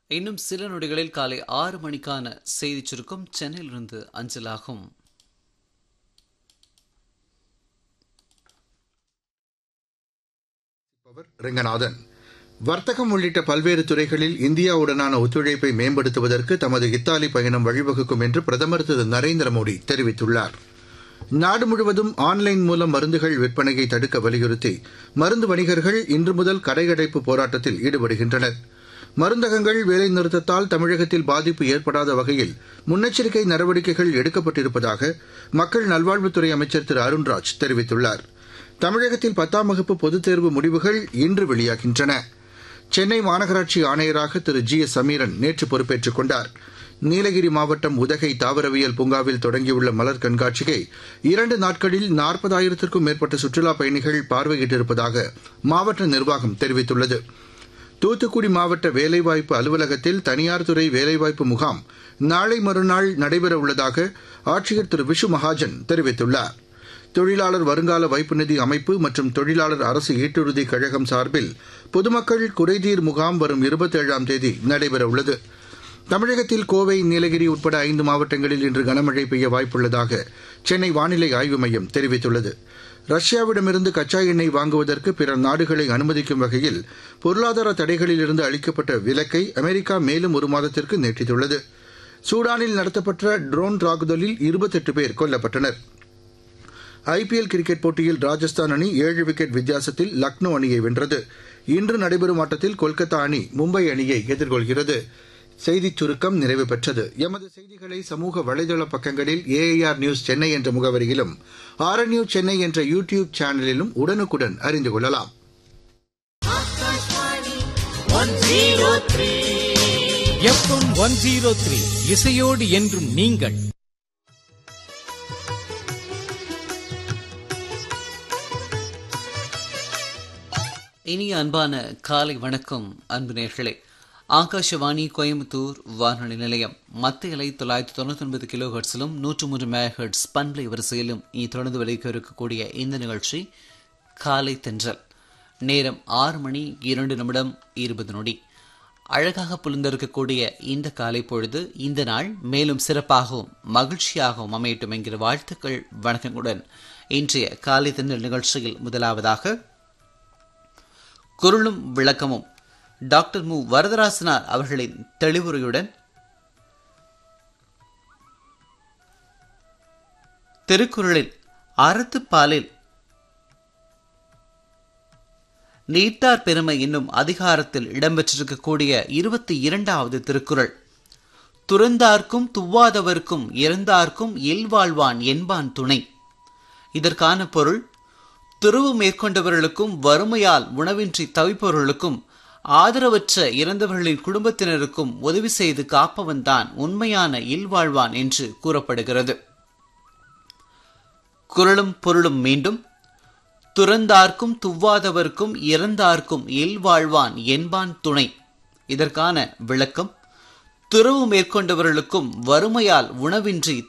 இன்னும் சில நொடிகளில் காலை ஆறு மணிக்கான செய்திச் சுருக்கம் சென்னையிலிருந்து அஞ்சலாகும் அவர் ரெங்கநாதன் வர்த்தகம் உள்ளிட்ட பல்வேறு துறைகளில் இந்தியாவுடனான ஒத்துழைப்பை மேம்படுத்துவதற்கு தமது இத்தாலி பயணம் வழிவகுக்கும் என்று பிரதமர் திரு நரேந்திர மோடி தெரிவித்துள்ளார் நாடு முழுவதும் ஆன்லைன் மூலம் மருந்துகள் விற்பனையை தடுக்க வலியுறுத்தி மருந்து வணிகர்கள் இன்று முதல் கடையடைப்பு போராட்டத்தில் ஈடுபடுகின்றனர் மருந்தகங்கள் வேலைநிறுத்தத்தால் தமிழகத்தில் பாதிப்பு ஏற்படாத வகையில் முன்னெச்சரிக்கை நடவடிக்கைகள் எடுக்கப்பட்டிருப்பதாக மக்கள் நல்வாழ்வுத்துறை அமைச்சர் திரு அருண்ராஜ் தெரிவித்துள்ளார் தமிழகத்தில் பத்தாம் வகுப்பு பொதுத் தேர்வு முடிவுகள் இன்று வெளியாகின்றன சென்னை மாநகராட்சி ஆணையராக திரு ஜி எஸ் சமீரன் நேற்று பொறுப்பேற்றுக் கொண்டார் நீலகிரி மாவட்டம் உதகை தாவரவியல் பூங்காவில் தொடங்கியுள்ள மலர் கண்காட்சியை இரண்டு நாட்களில் நாற்பதாயிரத்திற்கும் மேற்பட்ட சுற்றுலாப் பயணிகள் பார்வையிட்டிருப்பதாக மாவட்ட நிர்வாகம் தெரிவித்துள்ளது தூத்துக்குடி மாவட்ட வேலைவாய்ப்பு அலுவலகத்தில் தனியார் துறை வேலைவாய்ப்பு முகாம் நாளை மறுநாள் நடைபெறவுள்ளதாக ஆட்சியர் திரு விஷு மகாஜன் தெரிவித்துள்ளார் தொழிலாளர் வருங்கால வைப்பு நிதி அமைப்பு மற்றும் தொழிலாளர் அரசு ஈட்டுறுதி கழகம் சார்பில் பொதுமக்கள் குறைதீர் முகாம் வரும் இருபத்தேழாம் தேதி நடைபெறவுள்ளது தமிழகத்தில் கோவை நீலகிரி உட்பட ஐந்து மாவட்டங்களில் இன்று கனமழை பெய்ய வாய்ப்புள்ளதாக சென்னை வானிலை ஆய்வு மையம் தெரிவித்துள்ளது ரஷ்யாவிடமிருந்து கச்சா எண்ணெய் வாங்குவதற்கு பிற நாடுகளை அனுமதிக்கும் வகையில் பொருளாதார தடைகளிலிருந்து அளிக்கப்பட்ட விலக்கை அமெரிக்கா மேலும் ஒரு மாதத்திற்கு நீட்டித்துள்ளது சூடானில் நடத்தப்பட்ட ட்ரோன் தாக்குதலில் இருபத்தெட்டு பேர் கொல்லப்பட்டனர் ஐபிஎல் கிரிக்கெட் போட்டியில் ராஜஸ்தான் அணி ஏழு விக்கெட் வித்தியாசத்தில் லக்னோ அணியை வென்றது இன்று நடைபெறும் ஆட்டத்தில் கொல்கத்தா அணி மும்பை அணியை எதிர்கொள்கிறது செய்திச் சுருக்கம் நிறைவு பெற்றது எமது செய்திகளை சமூக வலைதள பக்கங்களில் ஏஐஆர் நியூஸ் சென்னை என்ற முகவரியிலும் ஆர் நியூஸ் சென்னை என்ற யூ டியூப் சேனலிலும் உடனுக்குடன் அறிந்து கொள்ளலாம் எஃப்எம் ஒன் ஜீரோ த்ரீ இசையோடு என்றும் நீங்கள் இனிய அன்பான காலை வணக்கம் அன்பு நேர்களே ஆகாஷவாணி கோயம்புத்தூர் வானொலி நிலையம் மத்திய அலை தொள்ளாயிரத்தி தொண்ணூத்தி ஒன்பது கிலோ ஹெர்ட்ஸிலும் நூற்று மூன்று மேகர்ட்ஸ் பண்பலை வரிசையிலும் இனி தொடர்ந்து விளைக்க இருக்கக்கூடிய இந்த நிகழ்ச்சி காலை தென்றல் நேரம் ஆறு மணி இரண்டு நிமிடம் இருபது நொடி அழகாக புலந்திருக்கக்கூடிய இந்த காலை பொழுது இந்த நாள் மேலும் சிறப்பாகவும் மகிழ்ச்சியாகவும் அமையட்டும் என்கிற வாழ்த்துக்கள் வணக்கங்களுடன் இன்றைய காலை தென்றல் நிகழ்ச்சியில் முதலாவதாக குரலும் விளக்கமும் டாக்டர் மு வரதராசனார் அவர்களின் தெளிவுரையுடன் திருக்குறளில் அறத்துப்பாலில் நீத்தார் பெருமை என்னும் அதிகாரத்தில் இடம்பெற்றிருக்கக்கூடிய இருபத்தி இரண்டாவது திருக்குறள் துறந்தார்க்கும் துவாதவர்க்கும் இறந்தார்க்கும் இல்வாழ்வான் என்பான் துணை இதற்கான பொருள் துறவு மேற்கொண்டவர்களுக்கும் வறுமையால் உணவின்றி தவிப்பவர்களுக்கும் ஆதரவற்ற இறந்தவர்களின் குடும்பத்தினருக்கும் உதவி செய்து காப்பவன்தான் உண்மையான இல்வாழ்வான் என்று கூறப்படுகிறது குரலும் பொருளும் மீண்டும் துறந்தார்க்கும் துவாதவர்க்கும் இறந்தார்க்கும் இல்வாழ்வான் என்பான் துணை இதற்கான விளக்கம் துறவு மேற்கொண்டவர்களுக்கும் வறுமையால் உணவின்றி